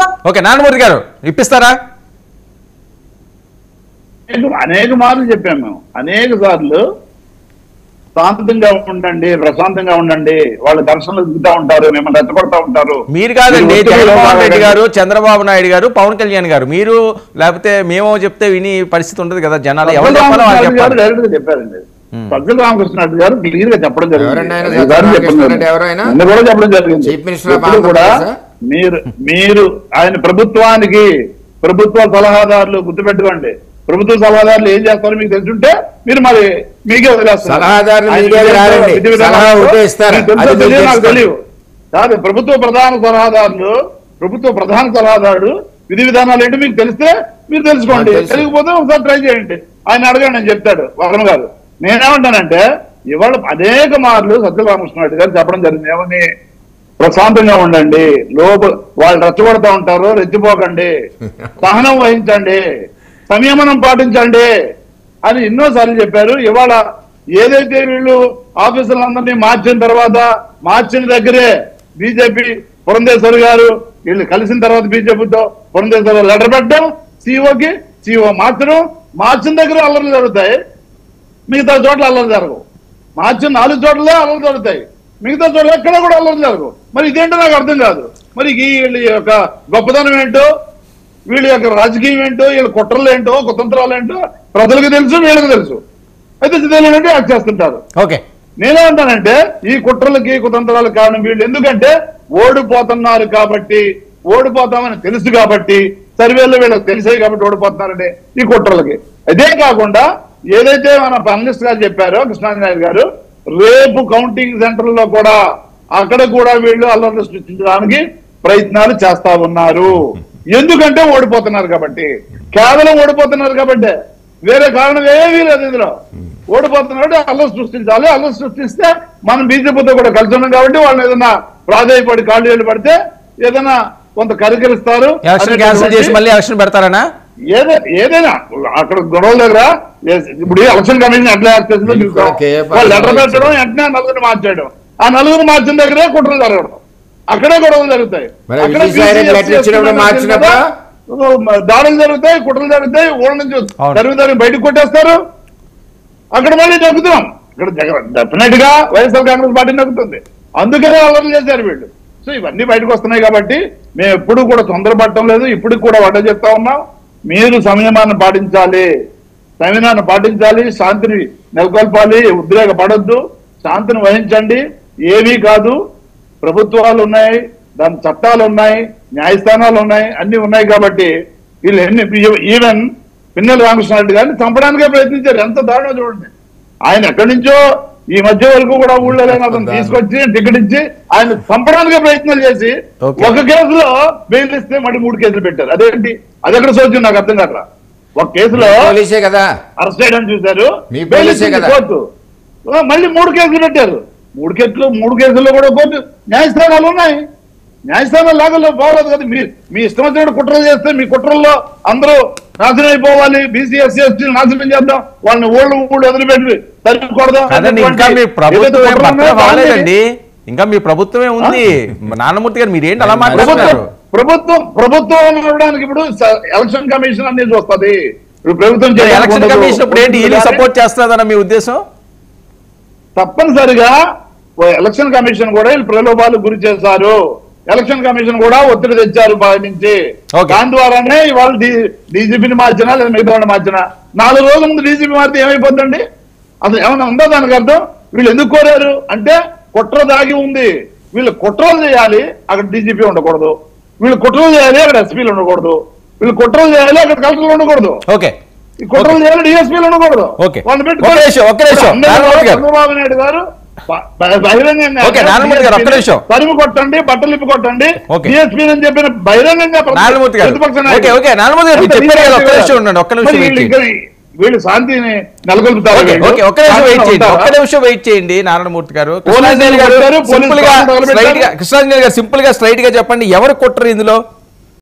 Okay Narayanamurthy గారు ఇప్పిస్తారా అనేక అనేక మార్లు చెప్పాము మేము అనేక సార్లు శాంతంగా ఉండండి ప్రశాంతంగా ఉండండి వాళ్ళు దర్శనలు దిగుతా ఉంటారు మిమ్మల్ని రెచ్చగొడతా ఉంటారు మీరు కాదండి మీరు ఒత్తిడిలో జగన్మోహన్ రెడ్డి మాట్లాడండి. గారు చంద్రబాబు నాయుడు గారు పవన్ కళ్యాణ్ గారు మీరు లేకపోతే మేమో చెప్తే విని పరిస్థితి ఉండదు కదా జనాలు ఎవరు సజ్జల చెప్పాలో వాళ్ళు రామకృష్ణారెడ్డి గారు చెప్పాలి డైరెక్ట్ గా చెప్పారండి సజ్జల రామకృష్ణారెడ్డి గారు క్లియర్ గా చెప్పడం జరిగింది ఎవరండి ఆయన? ఈ సారి సజ్జల చెప్పడం రామకృష్ణారెడ్డి జరిగింది. ఎవరు ఆయన? నిన్న కూడా చెప్పడం జరిగింది చీఫ్ మినిస్టర్ ఆఫ్ ఎప్పుడు కూడా ఆంధ్రప్రదేశ్ మీరు మీరు ఆయన ప్రభుత్వానికి ప్రభుత్వ సలహాదారులు గుర్తుపెట్టుకోండి ప్రభుత్వ సలహాదారులు ఏం చేస్తారో మీకు తెలుసుంటే మీరు మరి మీకే వదిలేస్తారు సలహాదారులు ఆయన మీకే విధి రారండి. విధి విధానాలు సలహా ఒకటే ఇస్తారు. మీకు తెలుసో అది మీరు తెలియదో నాకు చేస్తారు. తెలియదు కాదు ప్రభుత్వ ప్రధాన సలహాదారులు ప్రభుత్వ ప్రధాన సలహాదారుడు విధి విధానాలు ఏంటో మీకు తెలిస్తే మీరు తెలుసుకోండి నాకు తెలుసు. తెలియకపోతే ఒకసారి ట్రై చేయండి ఆయన అడగండి నేను చెప్తాడు వర్మ గారు నేనేమంటానంటే ఇవాళ అనేక మార్లు సత్య రామకృష్ణారెడ్డి గారు చెప్పడం జరిగింది ఏమని ప్రశాంతంగా ఉండండి లోప వాళ్ళు రెచ్చగొడతా ఉంటారు రెచ్చిపోకండి సహనం వహించండి సంయమనం పాటించండి అని ఎన్నోసార్లు చెప్పారు ఇవాళ ఏదైతే వీళ్ళు ఆఫీసులందరినీ మార్చిన తర్వాత మార్చిన దగ్గరే బీజేపీ పురంధేశ్వరి గారు వీళ్ళు కలిసిన తర్వాత బీజేపీతో పురంధేశ్వరి గారు లెటర్ పెట్టడం సీఓకి సీఓ మార్చడం మార్చిన దగ్గర అల్లర్లు జరుగుతాయి మిగతా చోట్ల అల్లరి జరగవు మార్చిన నాలుగు చోట్లే అల్లరి జరుగుతాయి మిగతా చోట్ల ఎక్కడ కూడా అల్లరి జరగవు మరి ఇదేంటో నాకు అర్థం కాదు మరి ఈ వీళ్ళ యొక్క గొప్పతనం ఏంటో వీళ్ళ యొక్క రాజకీయం ఏంటో వీళ్ళ కుట్రలు ఏంటో కుతంత్రాలు ఏంటో ప్రజలకు తెలుసు వీళ్ళకి తెలుసు అయితే తెలియనంటే యాక్ట్ చేస్తుంటారు ఓకే నేనేమంటానంటే ఈ కుట్రలకి కుతంత్రాలకు కారణం వీళ్ళు ఎందుకంటే ఓడిపోతున్నారు కాబట్టి ఓడిపోతామని తెలుసు కాబట్టి సర్వేలో వీళ్ళకి తెలిసాయి కాబట్టి ఓడిపోతున్నారండి ఈ కుట్రలకి అదే కాకుండా ఏదైతే మన పనలిస్ట్ గారు చెప్పారో కృష్ణాంజనాయుడు గారు రేపు కౌంటింగ్ సెంటర్ లో కూడా అక్కడ కూడా వీళ్ళు అల్లర్లు సృష్టించడానికి ప్రయత్నాలు చేస్తా ఉన్నారు ఎందుకంటే ఓడిపోతున్నారు కాబట్టి కేవలం ఓడిపోతున్నారు కాబట్టి వేరే కారణం ఏమీ లేదు ఇందులో ఓడిపోతున్నాడు అల్లరి సృష్టించాలి అల్లరి సృష్టిస్తే మనం బీజేపీతో కూడా కలిసి ఉన్నాం కాబట్టి వాళ్ళని ఏదైనా ప్రాధాయపడి కాళ్ళు వేలు పడితే ఏదైనా కొంత కరికరిస్తారు ఎలక్షన్ క్యాన్సిల్ చేసి మళ్ళీ ఎలక్షన్ పెడతారనా ఏదైనా ఏదైనా అక్కడ గొడవల దగ్గర ఏ- ఇప్పుడు ఎలక్షన్ కమిషన్ ఎట్లా యాక్ట్ చేసిందో మీకు చూస్తాం. ఒకే వాళ్ళు లెటర్ పని పెట్టడం వెంటనే నలుగురిని మార్చేయడం ఆ నలుగురు మార్చిన దగ్గరే కుట్రలు జరగడం అక్కడే గొడవలు జరుగుతాయి మరి అక్కడే విజయసాయి రెడ్డి BCS లెటర్ ఇచ్చినప్పుడు చేస్తున్నారు మార్చినప్పుడు? కదా, దాడులు జరుగుతాయి కుట్రలు జరుగుతాయి ఊళ్ళ నుంచి అవును. తరిమి తరిమి బయటకు కొట్టేస్తారు అక్కడ మళ్ళీ నగ్గుతున్నాం ఇక్కడ జగన్ డెఫినెట్ గా వైఎస్ఆర్ కాంగ్రెస్ పార్టీ నగ్గుతుంది అందుకనే అల్లర్లు చేశారు వీళ్ళు సో ఇవన్నీ బయటకు వస్తున్నాయి కాబట్టి మేము ఎప్పుడు కూడా తొందరపడటం లేదు ఇప్పుడు కూడా వంట చెప్తా ఉన్నాం మీరు సంయమాన్ని పాటించాలి సంయమాన్ని పాటించాలి శాంతిని నెలకొల్పాలి ఉద్రేక పడొద్దు శాంతిని వహించండి ఏమీ కాదు ప్రభుత్వాలు ఉన్నాయి దాని చట్టాలు ఉన్నాయి న్యాయస్థానాలు ఉన్నాయి అన్ని ఉన్నాయి కాబట్టి వీళ్ళు ఎన్ని ఈవెన్ పిన్నెల రామకృష్ణారెడ్డి గారిని చంపడానికే ప్రయత్నించారు ఎంత దారుణం చూడండి ఆయన ఎక్కడి నుంచో ఈ మధ్య వరకు కూడా ఊళ్ళో లేని అతను తీసుకొచ్చి టికెట్ ఇచ్చి ఆయన చంపడానికే ప్రయత్నాలు చేసి Okay. ఒక కేసులో బెయిల్ ఇస్తే మళ్ళీ మూడు కేసులు పెట్టారు అదేంటి అది ఎక్కడ సోచ్యం నాకు అర్థం కావట్లా ఒక కేసులో పోలీసే కదా అరెస్ట్ చేయడం చూశారు మీ బెయిల్ పోలీసే ఇచ్చింది కదా. కోర్టు ఆ, మళ్ళీ మూడు కేసులు పెట్టారు మూడు కేసులు మూడు కేసుల్లో కూడా కోర్టు న్యాయస్థానాలు ఉన్నాయి న్యాయస్థానాలు లాగా పోలేదు కదా మీ మీ ఇష్టం వచ్చినట్టు కుట్రలు చేస్తే మీ కుట్రల్లో అందరూ నాశనం అయిపోవాలి బీసీ ఎస్సీ ఎస్టీ నాశనం చేద్దాం వాళ్ళని ఊళ్ళు ఊళ్ళు వదిలిపెట్టి తరిమికూడదాం కాదండి ఇంకా మీ ప్రభుత్వం ఏం పక్కన రాలేదండి ఇంకా మీ ప్రభుత్వమే ఉంది నాన్నమూర్తి గారు మీరేంటి అలా మాట్లాడుతున్నారు ప్రభుత్వం ప్రభుత్వం నడవడానికి ఇప్పుడు స- ఎలక్షన్ కమిషన్ అనేది వస్తది ఇప్పుడు ప్రభుత్వం చేయడానికి ఎలక్షన్ ఉండదు. కమిషన్ ఇప్పుడు ఏంటి వీళ్ళకి కానీ సపోర్ట్ చేస్తుందన్న మీ ఉద్దేశం తప్పనిసరిగా ఓ ఎలక్షన్ కమిషన్ కూడా వీళ్ళు ప్రలోభాలకు గురి చేశారు ఎలక్షన్ కమిషన్ కూడా ఒత్తిడి తెచ్చారు బాగా నుంచి Okay. దాని ద్వారానే ఇవాళ డీజీపీని మార్చినా లేదా మిగతా వాడిని మార్చినా నాలుగు రోజుల ముందు డీజీపీ మారితే ఏమైపోద్దండి అసలు ఏమైనా ఉందా దానికి అర్థం వీళ్ళు ఎందుకు కోరారు అంటే కుట్ర దాగి ఉంది వీళ్ళు కుట్రలు చేయాలి అక్కడ డీజీపీ ఉండకూడదు వీళ్ళు కుట్రలు చేయాలి అక్కడ ఎస్పీలు ఉండకూడదు వీళ్ళు కుట్రలు చేయాలి అక్కడ కలెక్టర్లు ఉండకూడదు ఓకే ఈ కుట్రలు చేయాలి డిఎస్పీలు ఉండకూడదు ఓకే. వాళ్ళని ఒక్క పెట్టుకొని నిమిషం, ఒక్క నిమిషం. అందరూ నారాయణ గారు. చంద్రబాబు నాయుడు గారు బ- బ- బహిరంగంగా ఓకే, నారాయణ గారు, ఒక్క నిమిషం. తరిమి కొట్టండి బట్టలు ఇప్పి కొట్టండి ఓకే. డిఎస్పీ అని చెప్పిన బహిరంగంగా ప్రతి- నారాయణమూర్తి గారు. ప్రతిపక్ష నాయకుడు. ఓకే, ఓకే, నారాయణమూర్తి గారు, మీరు ఎంత చెప్పారు కదా, ఒక్క రీతి నిమిషం ఉండండి, ఒక్క నిమిషం మరి వెయిట్ వీళ్ళు ఇంకా వీళ్ళు శాంతిని నెలకొల్పుతారు ఓకే వీళ్ళు. ఓకే ఒక్క నిమిషం వెయిట్ చేయండి ఉంటారా? ఒక్క నిమిషం వెయిట్ చేయండి నారాయణమూర్తి గారు పోలీసులు కృష్ణాంజలి గారు కొట్టారు, పోలీసులు సింపుల్ గా కాంట్రోల్ పెట్టారు. స్ట్రైట్ గా కృష్ణాంజలి గారు సింపుల్ గా స్ట్రైట్ గా చెప్పండి ఎవరు కొట్టరు ఇందులో